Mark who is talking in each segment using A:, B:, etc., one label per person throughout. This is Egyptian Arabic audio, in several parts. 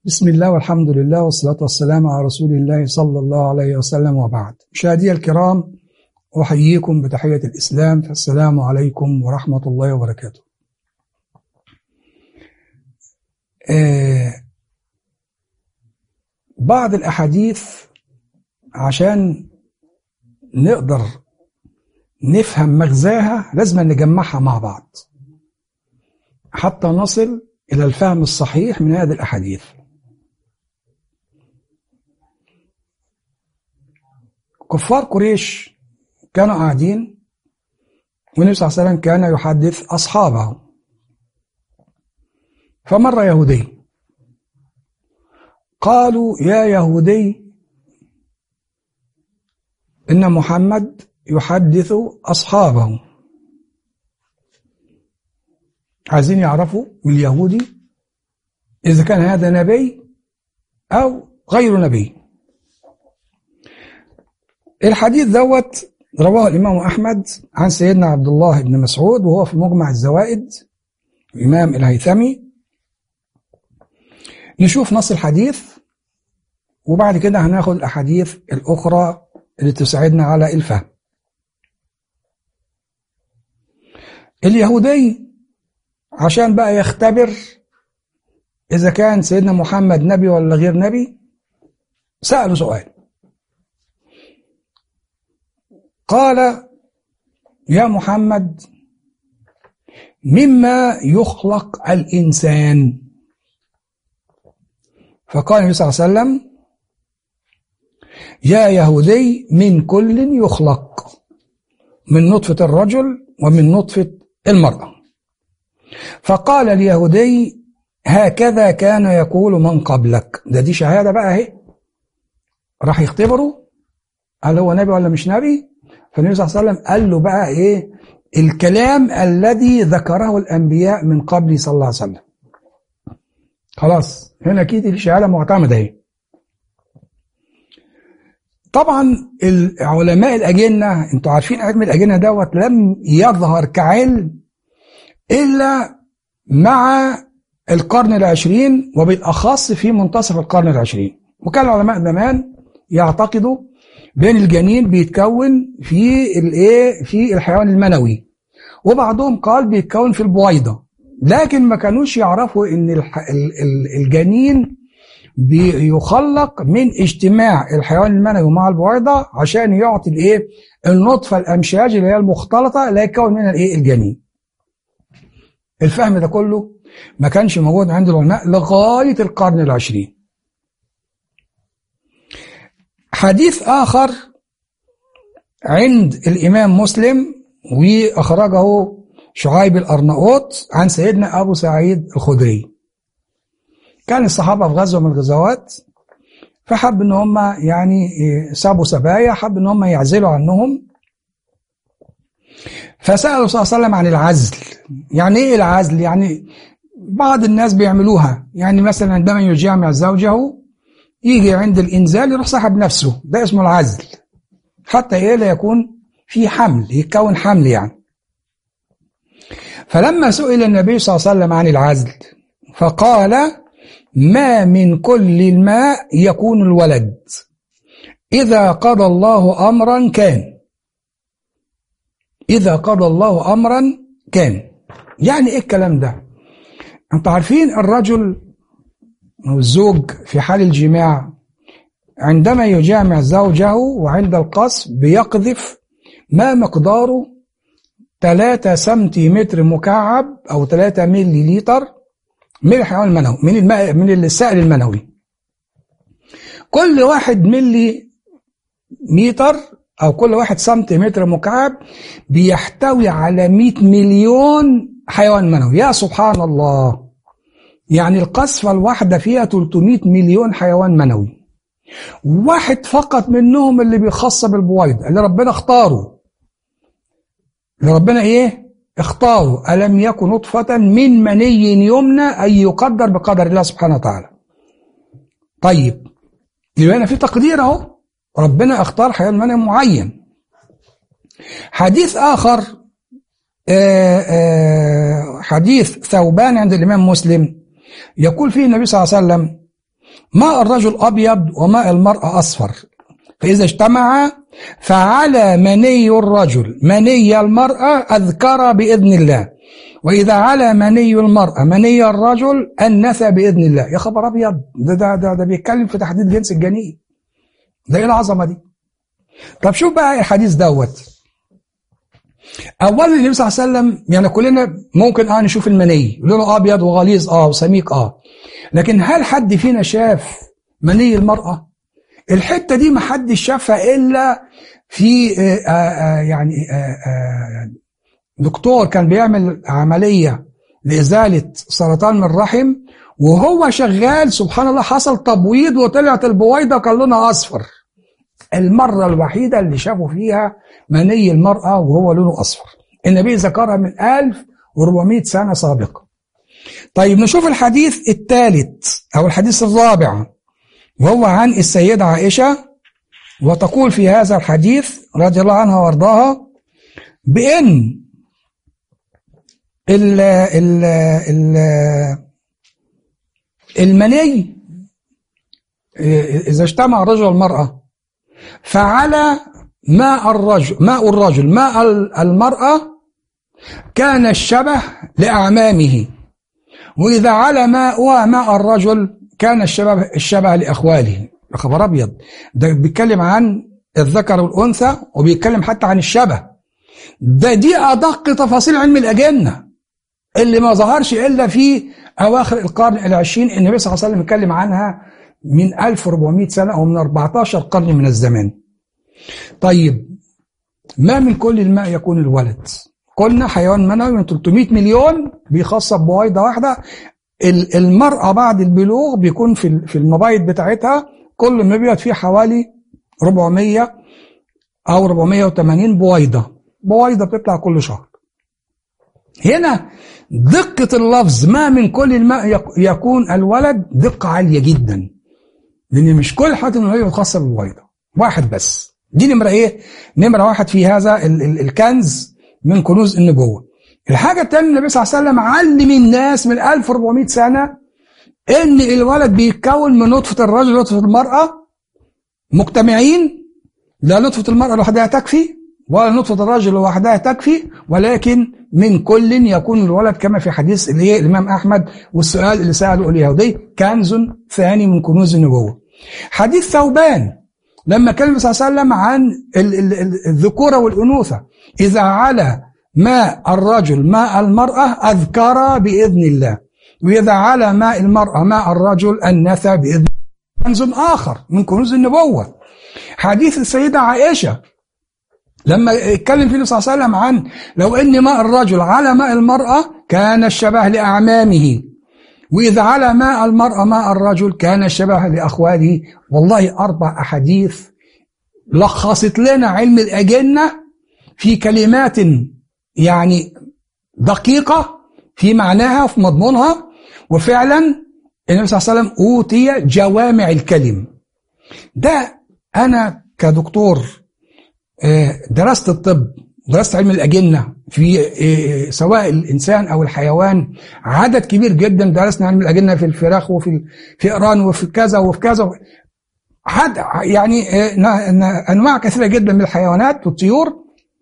A: بسم الله والحمد لله والصلاة والسلام على رسول الله صلى الله عليه وسلم وبعد مشاهدي الكرام أحييكم بتحية الإسلام فالسلام عليكم ورحمة الله وبركاته آه بعض الأحاديث عشان نقدر نفهم مغزاها لازم نجمعها مع بعض حتى نصل إلى الفهم الصحيح من هذه الأحاديث كفار قريش كانوا قاعدين والنبي صلى الله عليه وسلم كان يحدث أصحابه فمر يهودي قالوا يا يهودي إن محمد يحدث أصحابه عايزين يعرفوا من اليهودي إذا كان هذا نبي أو غير نبي الحديث دوت رواه الإمام أحمد عن سيدنا عبد الله بن مسعود وهو في مجمع الزوائد الإمام الهيثمي نشوف نص الحديث وبعد كده هناخد الأحاديث الأخرى اللي تساعدنا على الفهم اليهودي عشان بقى يختبر إذا كان سيدنا محمد نبي ولا غير نبي سأله سؤال قال يا محمد مما يخلق الإنسان فقال النبي صلى الله عليه وسلم يا يهودي من كل يخلق من نطفة الرجل ومن نطفة المرأة فقال اليهودي هكذا كان يقول من قبلك ده دي شهادة بقى اهي راح يختبره هل هو نبي ولا مش نبي فالنبي صلى الله عليه وسلم قال له بقى ايه الكلام الذي ذكره الانبياء من قبل صلى الله عليه وسلم خلاص هنا اكيد الشهاده معتمده اهي طبعا العلماء الاجنه انتوا عارفين علم الاجنه دوت لم يظهر كعلم الا مع القرن العشرين وبالاخص في منتصف القرن العشرين وكان العلماء زمان يعتقدوا بين الجنين بيتكون في الايه في الحيوان المنوي وبعضهم قال بيتكون في البويضه لكن ما كانوش يعرفوا ان الجنين بيخلق من اجتماع الحيوان المنوي مع البويضه عشان يعطي الايه النطفه الامشاج اللي هي المختلطه اللي يكون منها الايه الجنين الفهم ده كله ما كانش موجود عند العلماء لغايه القرن العشرين حديث آخر عند الإمام مسلم وأخرجه شعيب الأرناؤوط عن سيدنا أبو سعيد الخدري كان الصحابة في غزوة من الغزوات فحب ان هم يعني سابوا سبايا حب ان هم يعزلوا عنهم فسألوا صلى الله عليه وسلم عن العزل يعني ايه العزل يعني بعض الناس بيعملوها يعني مثلا عندما يجامع زوجه يجي عند الإنزال يروح سحب نفسه ده اسمه العزل حتى إيه لا يكون في حمل يتكون حمل يعني فلما سئل النبي صلى الله عليه وسلم عن العزل فقال ما من كل الماء يكون الولد إذا قضى الله أمرا كان إذا قضى الله أمرا كان يعني إيه الكلام ده أنتوا عارفين الرجل أو الزوج في حال الجماع عندما يجامع زوجه وعند القصف بيقذف ما مقداره 3 سنتيمتر مكعب أو 3 ملي لتر من الحيوان المنوي من الماء من السائل المنوي كل واحد ملي متر أو كل واحد سنتيمتر مكعب بيحتوي على 100 مليون حيوان منوي يا سبحان الله يعني القصفة الواحدة فيها 300 مليون حيوان منوي واحد فقط منهم اللي بيخص بالبويض اللي ربنا اختاره اللي ربنا ايه اختاره ألم يكن نطفة من مني يمنى أي يقدر بقدر الله سبحانه وتعالى طيب يبقى هنا في تقدير اهو ربنا اختار حيوان منوي معين حديث آخر آآ آآ حديث ثوبان عند الإمام مسلم يقول فيه النبي صلى الله عليه وسلم ماء الرجل أبيض وماء المرأة أصفر فإذا اجتمعا فعلى مني الرجل مني المرأة أذكر بإذن الله وإذا على مني المرأة مني الرجل أنث بإذن الله يا خبر أبيض ده, ده, ده, ده بيتكلم في تحديد جنس الجنين ده إيه العظمة دي طب شوف بقى الحديث دوت اولا النبي صلى الله عليه وسلم يعني كلنا ممكن اه نشوف المني لونه ابيض وغليظ اه وسميك اه لكن هل حد فينا شاف مني المراه الحته دي ما حدش شافها الا في آآ آآ يعني آآ دكتور كان بيعمل عمليه لازاله سرطان من الرحم وهو شغال سبحان الله حصل تبويض وطلعت البويضه كان لونها اصفر المرة الوحيدة اللي شافوا فيها مني المرأة وهو لونه أصفر النبي ذكرها من 1400 سنة سابقة طيب نشوف الحديث الثالث أو الحديث الرابع وهو عن السيدة عائشة وتقول في هذا الحديث رضي الله عنها وارضاها بأن ال ال ال المني إذا اجتمع الرجل والمرأة فعلى ماء الرجل ماء الرجل ماء المرأة كان الشبه لأعمامه وإذا على ماء ماء الرجل كان الشبه الشبه لأخواله خبر أبيض ده بيتكلم عن الذكر والأنثى وبيتكلم حتى عن الشبه ده دي أدق تفاصيل علم الأجنة اللي ما ظهرش إلا في أواخر القرن العشرين النبي صلى الله عليه وسلم اتكلم عنها من 1400 سنة أو من 14 قرن من الزمان طيب ما من كل الماء يكون الولد قلنا حيوان منوي من 300 مليون بيخصب بويضة واحدة المرأة بعد البلوغ بيكون في في المبايض بتاعتها كل ما بيبقى فيه حوالي 400 أو 480 بويضة بويضة بتطلع كل شهر هنا دقة اللفظ ما من كل الماء يكون الولد دقة عالية جدا لان مش كل حاجه النبويه خاصه بالبويضه واحد بس دي نمره ايه نمره واحد في هذا ال ال الكنز من كنوز النبوه الحاجه الثانيه النبي صلى الله عليه وسلم علم الناس من 1400 سنه ان الولد بيتكون من نطفه الرجل ونطفه المراه مجتمعين لا نطفه المراه لوحدها تكفي ولا نطفه الرجل لوحدها تكفي ولكن من كل يكون الولد كما في حديث اللي هي الامام احمد والسؤال اللي ساله اليهودي كنز ثاني من كنوز النبوه حديث ثوبان لما كلم صلى الله عليه وسلم عن الذكورة والأنوثة إذا على ماء الرجل ماء المرأة أذكر بإذن الله وإذا على ماء المرأة ماء الرجل أنثى بإذن كنز آخر من كنوز النبوة حديث السيدة عائشة لما اتكلم فيه صلى الله عليه وسلم عن لو ان ماء الرجل على ماء المرأة كان الشبه لأعمامه وإذا على ماء المرأة ماء الرجل كان شبه لأخواله والله أربع أحاديث لخصت لنا علم الأجنة في كلمات يعني دقيقة في معناها وفي مضمونها وفعلا النبي صلى الله عليه وسلم أوتي جوامع الكلم ده أنا كدكتور درست الطب درست علم الأجنة في سواء الإنسان أو الحيوان عدد كبير جدا درسنا علم الأجنة في الفراخ وفي الفئران وفي كذا وفي كذا حد يعني أنواع كثيرة جدا من الحيوانات والطيور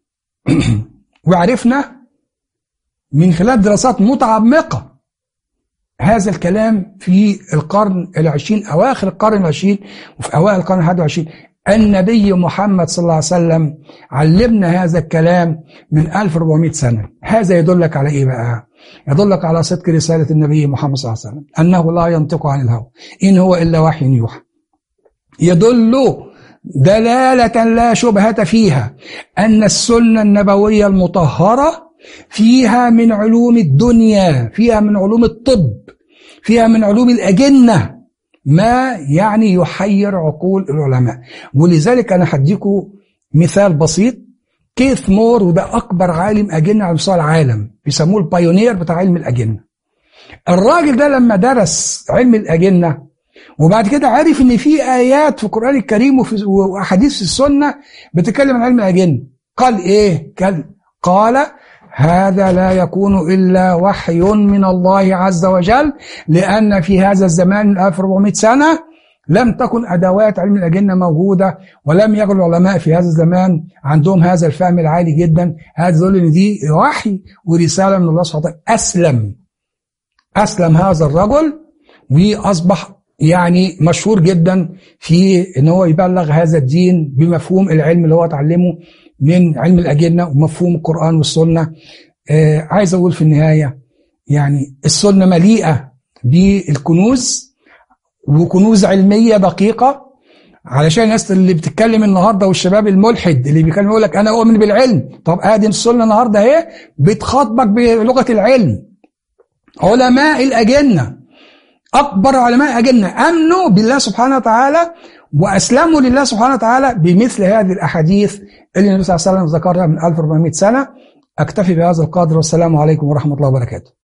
A: وعرفنا من خلال دراسات متعمقة هذا الكلام في القرن العشرين أواخر القرن العشرين وفي أوائل القرن الحادي والعشرين النبي محمد صلى الله عليه وسلم علمنا هذا الكلام من 1400 سنة هذا يدلك على إيه بقى يدلك على صدق رسالة النبي محمد صلى الله عليه وسلم أنه لا ينطق عن الهوى إن هو إلا وحي يوحى يدل دلالة لا شبهة فيها أن السنة النبوية المطهرة فيها من علوم الدنيا فيها من علوم الطب فيها من علوم الأجنة ما يعني يحير عقول العلماء ولذلك أنا هديكم مثال بسيط كيث مور وده أكبر عالم أجنة على مستوى العالم بيسموه البايونير بتاع علم الأجنة الراجل ده لما درس علم الأجنة وبعد كده عرف ان في ايات في القران الكريم وفي واحاديث في السنه بتتكلم عن علم الاجنه قال ايه قال قال هذا لا يكون إلا وحي من الله عز وجل لأن في هذا الزمان 1400 سنة لم تكن أدوات علم الأجنة موجودة ولم يكن العلماء في هذا الزمان عندهم هذا الفهم العالي جدا هذا يقول إن دي وحي ورسالة من الله سبحانه وتعالى أسلم أسلم هذا الرجل وأصبح يعني مشهور جدا في ان هو يبلغ هذا الدين بمفهوم العلم اللي هو اتعلمه من علم الاجنه ومفهوم القران والسنه آه عايز اقول في النهايه يعني السنه مليئه بالكنوز وكنوز علميه دقيقه علشان الناس اللي بتتكلم النهارده والشباب الملحد اللي بيتكلم يقول لك انا اؤمن بالعلم طب ادي السنه النهارده اهي بتخاطبك بلغه العلم علماء الاجنه أكبر علماء أجلنا أمنوا بالله سبحانه وتعالى وأسلموا لله سبحانه وتعالى بمثل هذه الأحاديث اللي النبي صلى الله عليه وسلم ذكرها من 1400 سنة أكتفي بهذا القدر والسلام عليكم ورحمة الله وبركاته